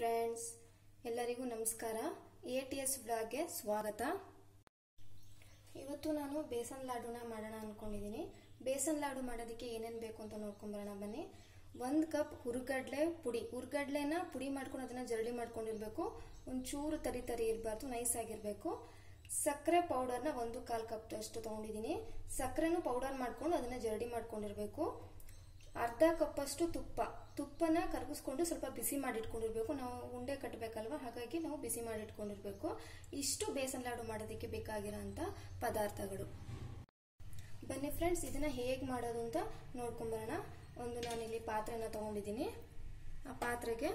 friends ಎಲ್ಲರಿಗೂ ನಮಸ್ಕಾರ A T S ಬ್ಲಾಗ್ಗೆ ಸ್ವಾಗತ ಇವತ್ತು ನಾನು ಬೇಸನ್ ಲಾಡುನ ಮಾಡೋಣ ಅನ್ಕೊಂಡಿದ್ದೀನಿ ಬೇಸನ್ ಲಾಡು ಮಾಡೋದಕ್ಕೆ ಏನೇನು ಬೇಕು ಅಂತ ನೋಡ್ಕೊಂಬರೋಣ ಬನ್ನಿ ಒಂದು ಕಪ್ ಹುರುಗಡ್ಲೆ ಪುಡಿ ಹುರುಗಡ್ಲೆನ ಪುಡಿ ಮಾಡ್ಕೊಂಡು ಅದನ್ನ ಜರಡಿ ಮಾಡ್ಕೊಂಡಿರ್ಬೇಕು ಒಂಚೂರು ತರಿ ತರಿ ಇರಬಾರ್ದು ನೈಸ್ ಆಗಿರಬೇಕು ಸಕ್ಕರೆ ಪೌಡರ್ನ ಒಂದು ಕಾಲು ಕಪ್ ಅಷ್ಟು ತೊಗೊಂಡಿದ್ದೀನಿ ಸಕ್ಕರೆನೂ ಪೌಡರ್ ಮಾಡ್ಕೊಂಡು ಅದನ್ನ ಜರಡಿ ಮಾಡ್ಕೊಂಡಿರ್ಬೇಕು ಅರ್ಧ ಕಪ್ಪಷ್ಟು ತುಪ್ಪ ತುಪ್ಪನ ಕರಗಿಸ್ಕೊಂಡು ಸ್ವಲ್ಪ ಬಿಸಿ ಮಾಡಿಟ್ಕೊಂಡಿರ್ಬೇಕು ನಾವು ಉಂಡೆ ಕಟ್ಟಬೇಕಲ್ವ ಹಾಗಾಗಿ ನಾವು ಬಿಸಿ ಮಾಡಿಟ್ಕೊಂಡಿರ್ಬೇಕು ಇಷ್ಟು ಬೇಸನ್ ಲಾಡು ಮಾಡೋದಕ್ಕೆ ಬೇಕಾಗಿರೋಂಥ ಪದಾರ್ಥಗಳು ಬನ್ನಿ ಫ್ರೆಂಡ್ಸ್ ಇದನ್ನ ಹೇಗೆ ಮಾಡೋದು ಅಂತ ನೋಡ್ಕೊಂಬರೋಣ ಒಂದು ನಾನಿಲ್ಲಿ ಪಾತ್ರೆನ ತಗೊಂಡಿದ್ದೀನಿ ಆ ಪಾತ್ರೆಗೆ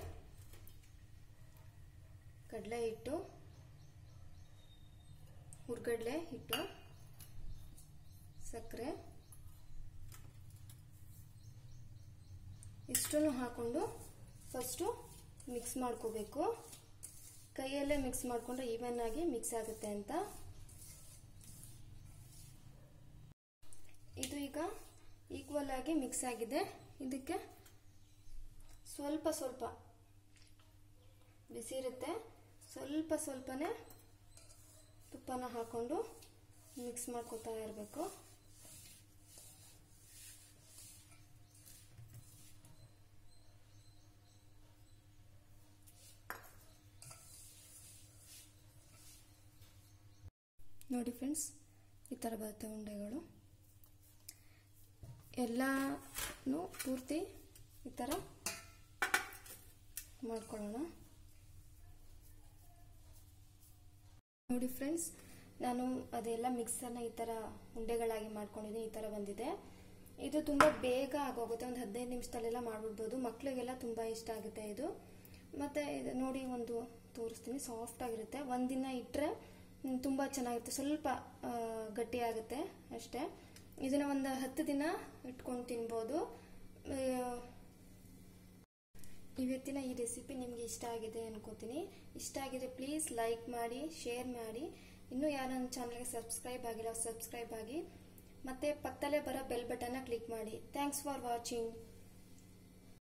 ಕಡಲೆ ಹಿಟ್ಟು ಹುರ್ಗಡ್ಲೆ ಹಿಟ್ಟು ಸಕ್ಕರೆ ಇಷ್ಟನ್ನು ಹಾಕೊಂಡು ಫಸ್ಟು ಮಿಕ್ಸ್ ಮಾಡ್ಕೋಬೇಕು ಕೈಯಲ್ಲೇ ಮಿಕ್ಸ್ ಮಾಡಿಕೊಂಡ್ರೆ ಈವನ್ ಆಗಿ ಮಿಕ್ಸ್ ಆಗುತ್ತೆ ಅಂತ ಇದು ಈಗ ಈಕ್ವಲ್ ಆಗಿ ಮಿಕ್ಸ್ ಆಗಿದೆ ಇದಕ್ಕೆ ಸ್ವಲ್ಪ ಸ್ವಲ್ಪ ಬಿಸಿ ಇರುತ್ತೆ ಸ್ವಲ್ಪ ಸ್ವಲ್ಪನೇ ತುಪ್ಪನ ಹಾಕೊಂಡು ಮಿಕ್ಸ್ ಮಾಡ್ಕೊತಾ ಇರಬೇಕು ನೋಡಿ ಫ್ರೆಂಡ್ಸ್ ಈ ಥರ ಬರುತ್ತೆ ಉಂಡೆಗಳು ಎಲ್ಲನೂ ಪೂರ್ತಿ ಈ ಥರ ಮಾಡ್ಕೊಳ್ಳೋಣ ನೋಡಿ ಫ್ರೆಂಡ್ಸ್ ನಾನು ಅದೆಲ್ಲ ಮಿಕ್ಸರ್ನ ಈ ಥರ ಉಂಡೆಗಳಾಗಿ ಮಾಡ್ಕೊಂಡಿದ್ದೀನಿ ಈ ಥರ ಬಂದಿದೆ ಇದು ತುಂಬ ಬೇಗ ಆಗೋಗುತ್ತೆ ಒಂದು ಹದಿನೈದು ನಿಮಿಷದಲ್ಲೆಲ್ಲ ಮಾಡ್ಬಿಡ್ಬೋದು ಮಕ್ಕಳಿಗೆಲ್ಲ ತುಂಬ ಇಷ್ಟ ಆಗುತ್ತೆ ಇದು ಮತ್ತು ಇದು ನೋಡಿ ಒಂದು ತೋರಿಸ್ತೀನಿ ಸಾಫ್ಟ್ ಆಗಿರುತ್ತೆ ಒಂದಿನ ಇಟ್ಟರೆ ತುಂಬ ಚೆನ್ನಾಗಿರುತ್ತೆ ಸ್ವಲ್ಪ ಗಟ್ಟಿ ಆಗುತ್ತೆ ಅಷ್ಟೇ ಇದನ್ನ ಒಂದು ಹತ್ತು ದಿನ ಇಟ್ಕೊಂಡು ತಿನ್ಬೋದು ಇವತ್ತಿನ ಈ ರೆಸಿಪಿ ನಿಮಗೆ ಇಷ್ಟ ಆಗಿದೆ ಅನ್ಕೋತೀನಿ ಇಷ್ಟ ಆಗಿದೆ ಪ್ಲೀಸ್ ಲೈಕ್ ಮಾಡಿ ಶೇರ್ ಮಾಡಿ ಇನ್ನೂ ಯಾರು ನನ್ನ ಚಾನಲ್ಗೆ ಸಬ್ಸ್ಕ್ರೈಬ್ ಆಗಿಲ್ಲ ಸಬ್ಸ್ಕ್ರೈಬ್ ಆಗಿ ಮತ್ತೆ ಪಕ್ಕದಲ್ಲೇ ಬರೋ ಬೆಲ್ ಬಟನ್ನ ಕ್ಲಿಕ್ ಮಾಡಿ ಥ್ಯಾಂಕ್ಸ್ ಫಾರ್ ವಾಚಿಂಗ್